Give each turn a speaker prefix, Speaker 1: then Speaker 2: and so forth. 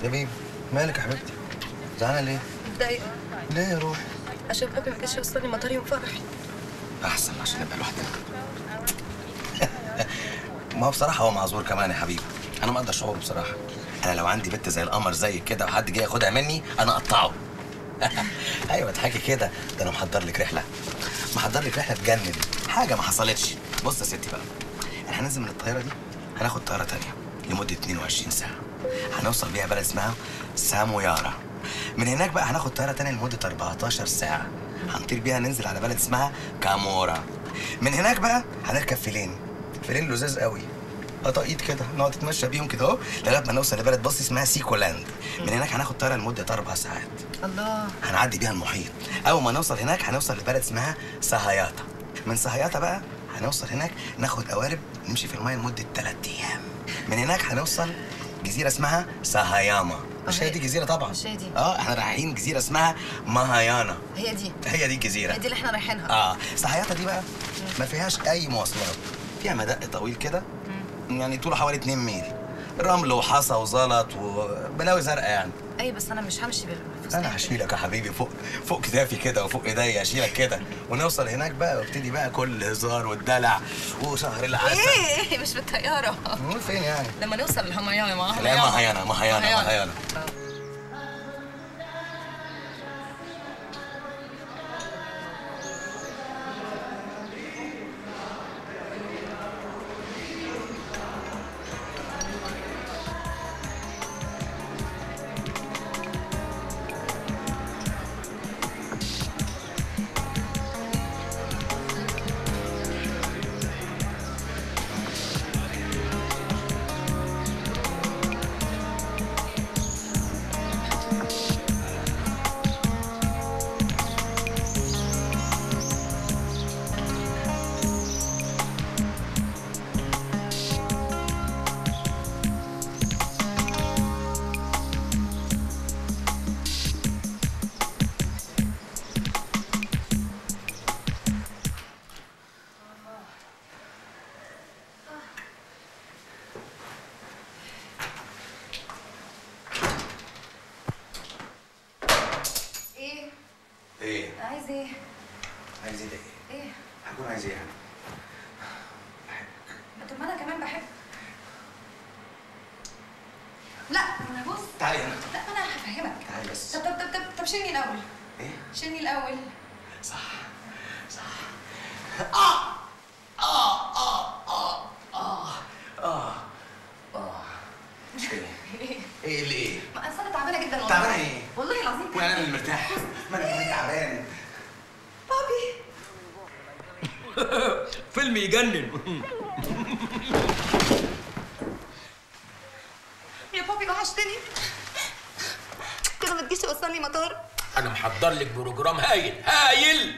Speaker 1: زبيب مالك يا حبيبتي زعلانه ليه
Speaker 2: متضايقة
Speaker 1: ليه يا روحي
Speaker 2: عشان بابي ما جاش يوصلني مطار يوم فرحي
Speaker 1: احسن عشان نبقى لوحدنا ما هو بصراحه هو معذور كمان يا حبيبي انا مقدر شعوره بصراحه انا لو عندي بنت زي القمر زي كده وحد جاي ياخدها مني انا اقطعه ايوه اضحكي كده ده انا محضر لك رحله محضر لك رحله تجنن حاجه ما حصلتش بص يا ستي بقى احنا هننزل من الطياره دي هناخد طياره تانية لمده 22 ساعه هنوصل بيها بلد اسمها سامويارا من هناك بقى هناخد طياره تانية لمده 14 ساعه هنطير بيها ننزل على بلد اسمها كامورا من هناك بقى هنركب فيلين فيلين لذاذ قوي قطاقيط كده نقعد نتمشى بيهم كده اهو لغايه ما نوصل لبلد بص اسمها سيكولاند من هناك هناخد طياره لمده اربع ساعات
Speaker 2: الله
Speaker 1: هنعدي بيها المحيط اول ما نوصل هناك هنوصل لبلد اسمها سهاياتا من سهاياتا بقى هنوصل هناك ناخد قوارب نمشي في المايه لمده ثلاث ايام من هناك هنوصل جزيره اسمها ساهاياما مش هي دي جزيره طبعا
Speaker 2: مش هي دي.
Speaker 1: اه احنا رايحين جزيره اسمها ماهايانا
Speaker 2: هي دي
Speaker 1: هي دي الجزيره
Speaker 2: هي دي اللي احنا رايحينها
Speaker 1: اه سهاياتا دي بقى ما فيهاش اي مواصلات فيها مدق طويل كده يعني طوله حوالي 2 ميل رمل وحصى وزلط وبلاوي زرقاء يعني
Speaker 2: اي بس انا مش همشي بالفستان
Speaker 1: انا هشيلك يا حبيبي فوق فوق كتافي كده وفوق ايديا اشيلك كده ونوصل هناك بقى وابتدي بقى كل هزار والدلع وشهر العسل
Speaker 2: ايه ايه مش بالطيارة
Speaker 1: امال فين يعني؟
Speaker 2: لما نوصل لهميانا ما
Speaker 1: لا مهيانة مهيانة مهيانة
Speaker 2: ايه
Speaker 1: ايه؟
Speaker 2: عايز ايه
Speaker 1: عايز ايه ده ايه؟
Speaker 2: ايه
Speaker 1: هكون عايز ايه يعني؟
Speaker 2: طب ما انا كمان بحب لا ما انا بص
Speaker 1: تعالي هنا
Speaker 2: لا ما انا هفهمك
Speaker 1: تعالي بس
Speaker 2: طب طب طب طب, طب شيلني الاول
Speaker 1: ايه؟
Speaker 2: شيلني الاول
Speaker 1: صح صح اه اه اه اه اه اه اه ايه؟
Speaker 2: ايه
Speaker 1: ايه اللي ايه؟
Speaker 2: ما أصل انا تعبانه جدا والله
Speaker 1: تعبانة إيه؟
Speaker 2: والله العظيم
Speaker 1: وانا اللي مرتاح ما انا كمان تعبان
Speaker 2: بابي
Speaker 3: فيلم يجنن
Speaker 2: يا بابي وحشتني كده ما تجيش توصلني مطار
Speaker 3: انا محضر لك بروجرام هايل هايل